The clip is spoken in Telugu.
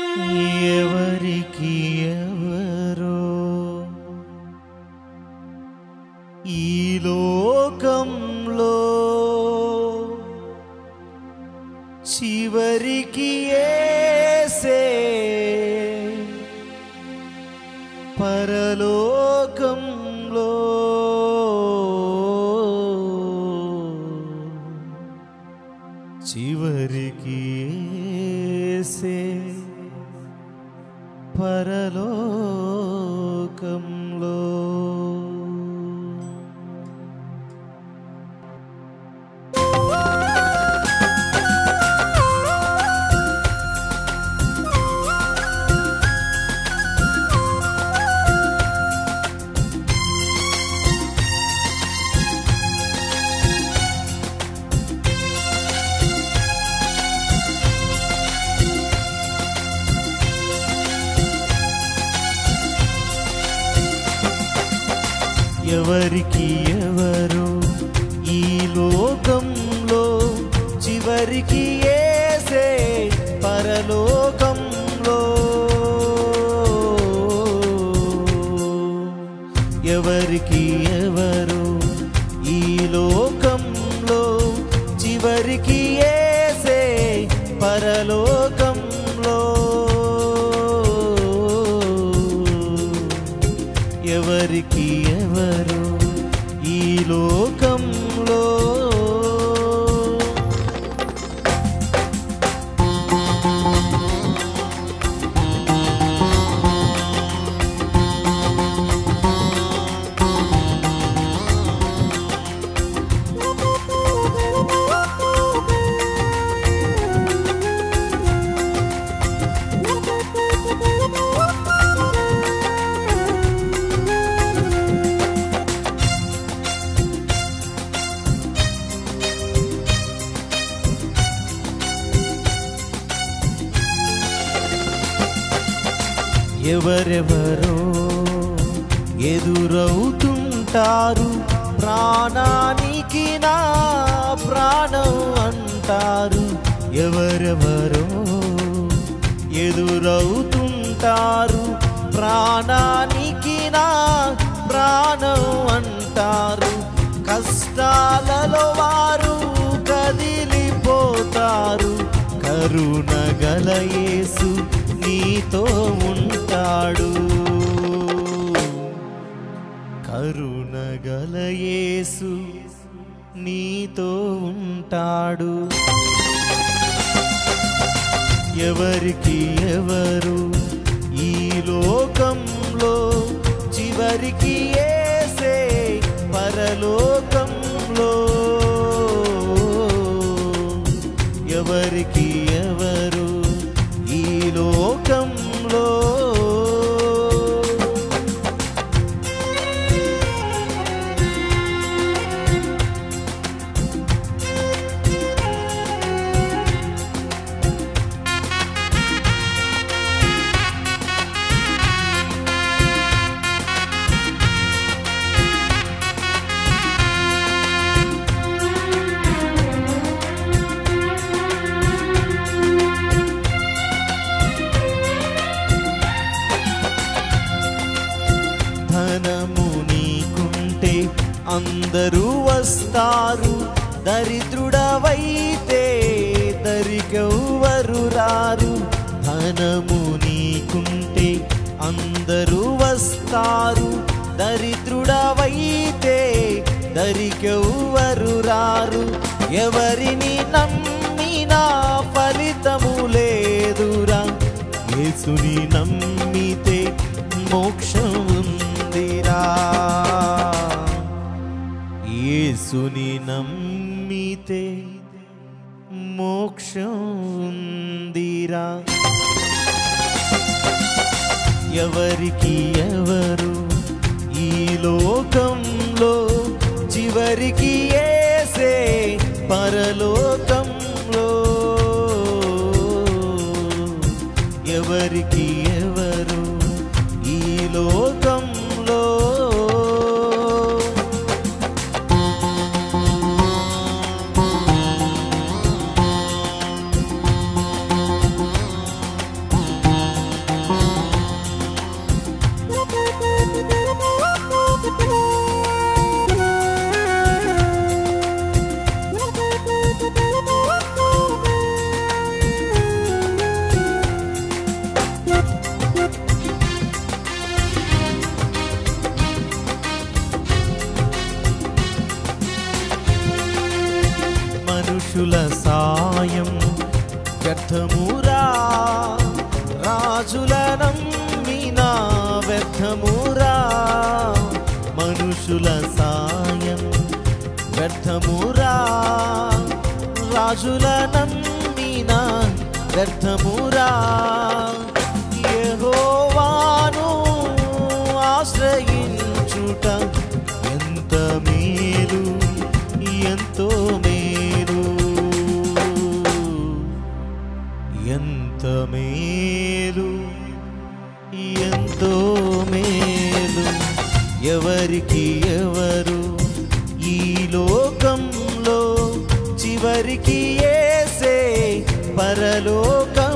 ఎవరికి ఎవరో ఈ లోకంలో చివరికి ఏసే పరలోకంలో చివరికి ఏసే పరలోకంలో ఎవరికి ఎవరు ఈ లోకంలో చివరికి ఏసే పరలోకంలో ఎవరికి ఎవరు ఈ లోకంలో చివరికి ఏసే పరలోకంలో ఎవరికి ఎవరు ఈ లోకంలో ఎవరెవరో ఎదురవుతుంటారు ప్రాణానికి నా ప్రాణం అంటారు ఎవరెవరో ఎదురవుతుంటారు ప్రాణానికి నా ప్రాణం అంటారు కష్టాలలో వారు కదిలిపోతారు కరుణ గల యేసు నీతో ఉంటాడు కరుణ గల యేసు నీతో ఉంటాడు ఎవరికి ఎవరు ఈ లోకంలో చివరికి ఏసే పరలోకంలో ఎవరికి ఎవరు ఈ లోకంలో ధనము నీకుంటే అందరూ వస్తారు దరిద్రుడవైతే దరికెవ్వరు రారు ధనము నీకుంటే అందరూ వస్తారు దరిద్రుడవైతే దరికెవ్వరు రారు ఎవరిని నమ్మినా ఫలితము లేదురా యేసుని నమ్మితే మోక్షం ఉందిరా యేసుని నమ్మితే మోక్షం ఉందిరా ఎవరికి ఎవరు ఈ లోకంలో చివరికి ఏసే పరలోకంలో ఎవరికి ఎవరు ఈ లోకంలో వ్యర్థమురా రాజుల నమ్మిన వ్యర్థమురా మనుషుల సాయం వ్యర్థమురా రాజుల నమ్మిన వ్యర్థమురా యెహోవాను ఆశ్రయించుట ఎంత మేలు ఎంతో మేలు ఎంత మేలు ఎంతో మేలు ఎవరికి ఎవరు ఈ లోకంలో చివరికి ఏసే పరలోకం